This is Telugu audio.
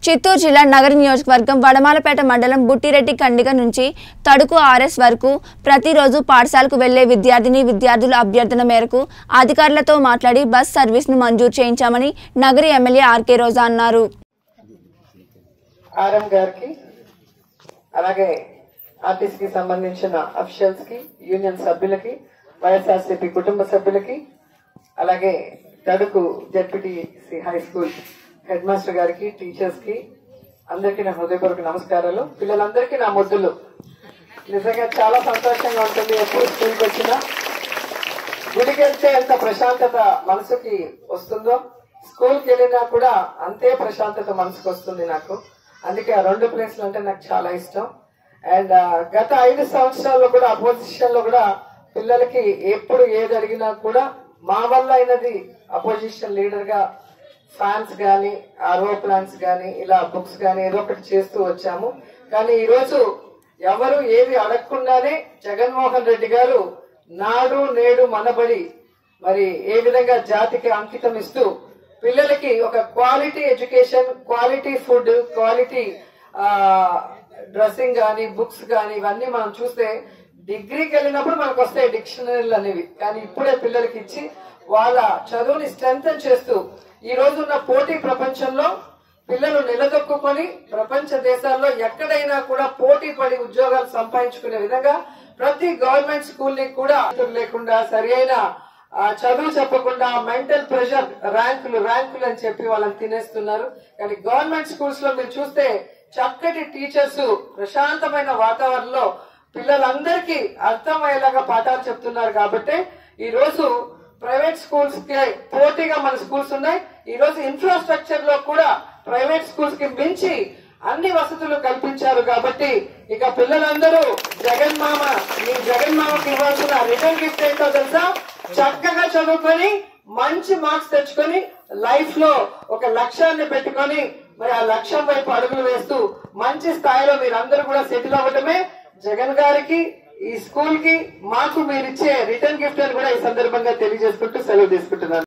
చిత్తూరు జిల్లా నగర నియోజకవర్గం వడమాలపేట మండలం బుట్టిరెడ్డి కండిగ నుంచి తడుకు ఆర్ఎస్ వరకు ప్రతిరోజు పాఠశాలకు వెళ్లే విద్యార్థిని విద్యార్థుల అభ్యర్థన మేరకు అధికారులతో మాట్లాడి బస్ సర్వీస్ను మంజూరు చేయించామని నగరి ఎమ్మెల్యే ఆర్కే రోజా అన్నారు ఆర్ఎం గారికి అలాగే ఆర్టీసీకి సంబంధించిన అఫీషియల్స్ కి యూనియన్ సభ్యులకి వైఎస్ఆర్సీపీ కుటుంబ సభ్యులకి అలాగే Thaduku ZPTC high school head master గారికి టీచర్స్ కి అందరికీ నా హృదయపూర్వక నమస్కారాలు పిల్లలందరికీ నా ముద్దులు నిజంగా చాలా సంతోషంగా ఉంటుంది ఎప్పుడు స్కూల్కి వచ్చినా గుడికి వెళ్తే ఎంత ప్రశాంతత మనసుకి వస్తుందో స్కూల్కి వెళ్ళినా కూడా అంతే ప్రశాంతత మనసుకు వస్తుంది నాకు అందుకే ఆ రెండు ప్లేస్లు అంటే నాకు చాలా ఇష్టం అండ్ గత ఐదు సంవత్సరాల్లో కూడా అపోజిషన్ లో కూడా పిల్లలకి ఎప్పుడు ఏది అడిగినా కూడా మా వల్ల అయినది అపోజిషన్ లీడర్ గా ఫ్యాన్స్ గాని ఆర్ఓ ప్లాన్స్ గాని ఇలా బుక్స్ గాని ఏదో ఒకటి చేస్తూ వచ్చాము కానీ ఈ రోజు ఎవరు ఏది అడగకుండానే జగన్మోహన్ రెడ్డి గారు నాడు నేడు మనబడి మరి ఏ విధంగా జాతికి అంకితం ఇస్తూ పిల్లలకి ఒక quality education quality food quality dressing కానీ బుక్స్ కానీ ఇవన్నీ మనం చూస్తే డిగ్రీకి వెళ్ళినప్పుడు మనకు వస్తాయి డిక్షనరీలు అనేవి కానీ ఇప్పుడే పిల్లలకి ఇచ్చి వాళ్ళ చదువుని స్ట్రెంగ్ చేస్తూ ఈ రోజు ఉన్న పోటీ ప్రపంచంలో పిల్లలు నిలదొక్కుని ప్రపంచ దేశాల్లో ఎక్కడైనా కూడా పోటీ పడి ఉద్యోగాలు సంపాదించుకునే విధంగా ప్రతి గవర్నమెంట్ స్కూల్ ని కూడా లేకుండా సరి అయిన ఆ, చదువు చెప్పకుండా మెంటల్ ప్రెషర్ ర్యాంకులు ర్యాంకులు అని చెప్పి వాళ్ళని తినేస్తున్నారు కానీ గవర్నమెంట్ స్కూల్స్ లో మీరు చూస్తే చక్కటి టీచర్స్ ప్రశాంతమైన వాతావరణంలో పిల్లలందరికీ అర్థమయ్యేలాగా పాఠాలు చెప్తున్నారు కాబట్టి ఈ రోజు ప్రైవేట్ స్కూల్స్ కి పోటీగా మన స్కూల్స్ ఉన్నాయి ఈ రోజు ఇన్ఫ్రాస్ట్రక్చర్ లో కూడా ప్రైవేట్ స్కూల్స్ కి మించి అన్ని వసతులు కల్పించారు కాబట్టి ఇక పిల్లలందరూ జగన్ మామ మీ జగన్ మామకి ఇవ్వాల్సిన రిటర్న్ గిఫ్ట్ ఏంటో తెలుసా చక్కగా చదువుకొని మంచి మార్క్స్ తెచ్చుకొని లైఫ్ లో ఒక లక్ష్యాన్ని పెట్టుకొని మరి ఆ లక్ష్యం వైపు అడుగులు వేస్తూ మంచి స్థాయిలో మీరందరూ కూడా సెటిల్ అవ్వటమే జగన్ గారికి ఈ స్కూల్ కి మాకు మీరిచ్చే రిటర్న్ గిఫ్ట్ అని కూడా ఈ సందర్భంగా తెలియజేసుకుంటూ సెలవు తీసుకుంటున్నాను